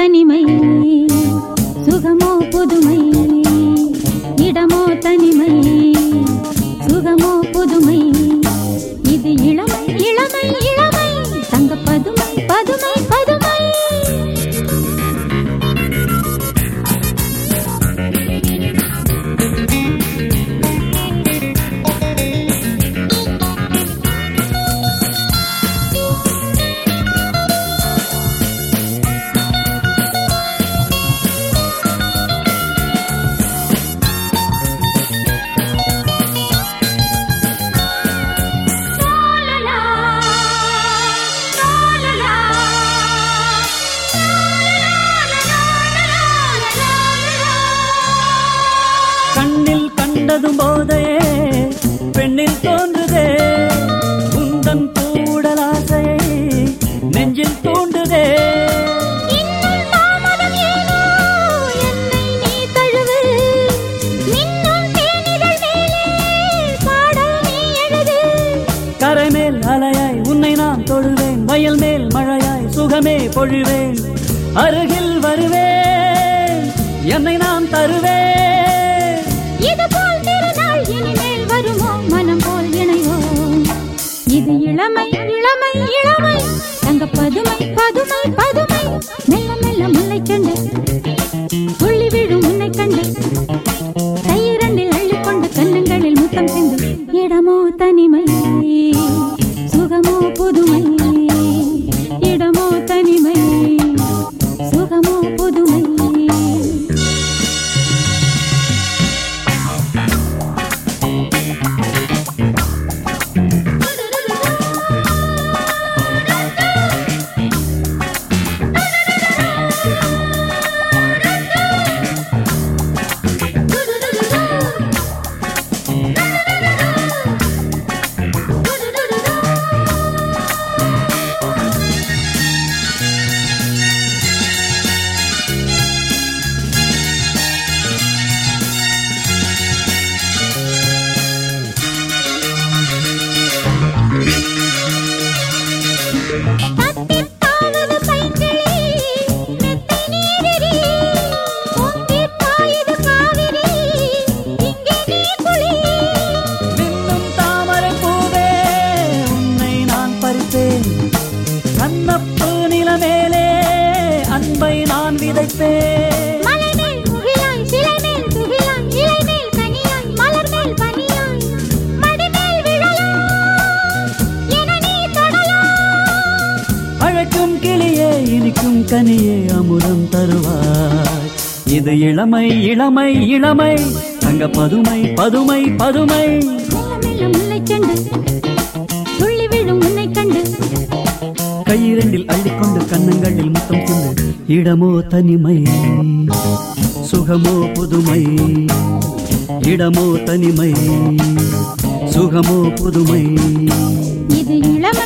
தனிமை சுகமோ புதுமை இடமோ தனிமை சுகமோ புதுமை இது இளமை இளமை இளமை தங்க பதுமை பதுமை பதுமை கண்ணில் கண்டதும் போதையே பெண்ணில் தோன்றுதே உந்தன் கூடலாசையை நெஞ்சில் தூண்டுதே இன்னும் தாமதம் ஏனோ என்னை நீ தழுவு மின்னும் தேனிதழ் மேலே பாடல் நீ எழுது கரை மேல் அலையாய் உன்னை நான் தொழுவேன் வயல் மேல் மழையாய் சுகமே பொழிவேன் அருகில் வருவேன் என்னை நான் தருவேன் இது போல் திருநாள் இனிமேல் வருமோ மனம் போல் இணைவோம் இது இளமை இளமை இளமை தங்க பதுமை பதுமை பதுமை மெல்ல மெல்ல முல்லை கண்டு துள்ளி விழும் உன்னை கண்டு கையிரண்டில் அள்ளிக்கொண்டு கன்னங்களில் முத்தம் சிந்து இடமோ தனிமை சுகமோ புதுமை இடமோ தனிமை சுகமோ புதுமை தத்தித்தாவது பைங்கிளி, மெத்தை நீரிரி, பொங்கிப் பாயுது காவிரி, இங்கே நீ குளி. மின்னும் தாமரை பூவே உன்னை நான் பறிப்பேன் கண்ணப்பு நிலமேலே அன்பை நான் விதைப்பேன் மலை மேல் முகிலாய், சிலை மேல் துகிலாய், இலை மேல் கனியாய், மலர் மேல் பனியாய், மடி மேல் விழலாம், என நீ தொடலாம். அழைக்கும் கிளியே இனிக்கும் கனியே அமுதம் தருவாய் இது இளமை இளமை இளமை தங்க பதுமை பதுமை பதுமை மெல்ல மெல்ல முல்லைச் செண்டு, துள்ளி விழும் உன்னைக் கண்டு கையிரண்டில் அள்ளிக்கொண்டு கன்னங்களில் முத்தம் சிந்து இடமோ தனிமை சுகமோ புதுமை இடமோ தனிமை சுகமோ புதுமை இது இளமை